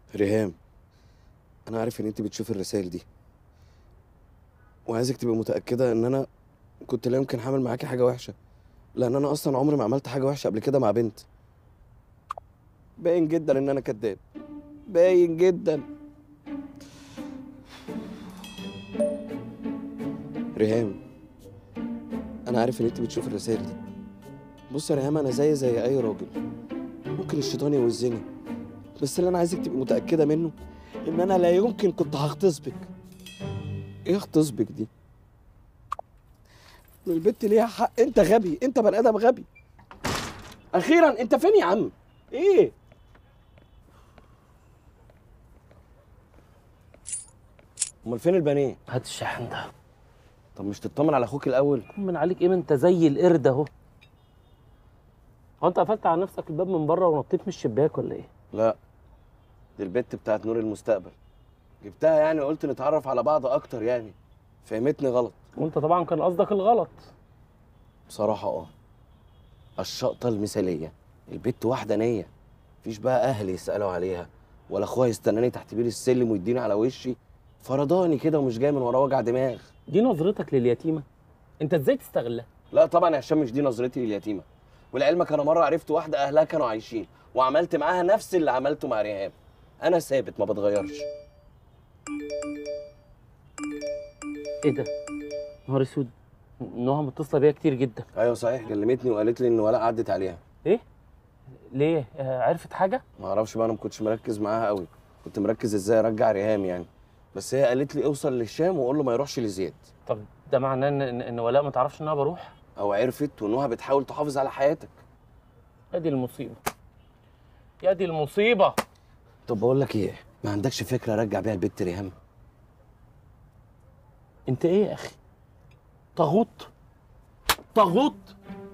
ريهام انا عارف ان انت بتشوفي الرسائل دي وعايزك تبقي متاكده ان انا كنت لا يمكن هعمل معاكي حاجه وحشه لان انا اصلا عمري ما عملت حاجه وحشه قبل كده مع بنت باين جدا ان انا كذاب باين جدا ريهام انا عارف ان انت بتشوفي الرسائل دي بص يا ريهام انا زي زي اي راجل ممكن الشيطان يوزني بس اللي انا عايزك تبقي متاكده منه ان انا لا يمكن كنت هغتصبك ايه اغتصبك دي البت ليها حق انت غبي انت بني ادم غبي اخيرا انت فين يا عم ايه امال فين البنيه هات الشحن ده طب مش تطمن على اخوك الاول من عليك ايه ما انت زي القرد اهو هو انت قفلت على نفسك الباب من بره ونطيت من الشباك ولا ايه لا دي البت بتاعت نور المستقبل جبتها يعني قلت نتعرف على بعض اكتر يعني فهمتني غلط وانت طبعا كان قصدك الغلط بصراحة اه الشقطة المثالية البت واحدة نية مفيش بقى أهلي يسألوا عليها ولا أخوها يستناني تحت بير السلم ويديني على وشي فرضاني كده ومش جاي من ورا وجع دماغ دي نظرتك لليتيمه انت ازاي تستغلها لا طبعا يا هشام مش دي نظرتي لليتيمة ولعلمك أنا مرة عرفت واحدة أهلها كانوا عايشين وعملت معاها نفس اللي عملته مع ريهام أنا ثابت ما بتغيرش ايه ده نهار اسود نهى متصله بيا كتير جدا أيوة صحيح كلمتني وقالت لي إن ولاء عدت عليها ايه ليه آه عرفت حاجه ما اعرفش بقى انا ما كنتش مركز معاها قوي كنت مركز ازاي ارجع ريهام يعني بس هي قالت لي اوصل لهشام وقول له ما يروحش لزياد طب ده معناه ان ان إن ولاء ما تعرفش ان انا بروح او عرفت ونوها بتحاول تحافظ على حياتك ادي المصيبه يا دي المصيبه طب بقول لك ايه ما عندكش فكره ارجع بيها البت ريهام انت ايه يا اخي طاغوت طاغوت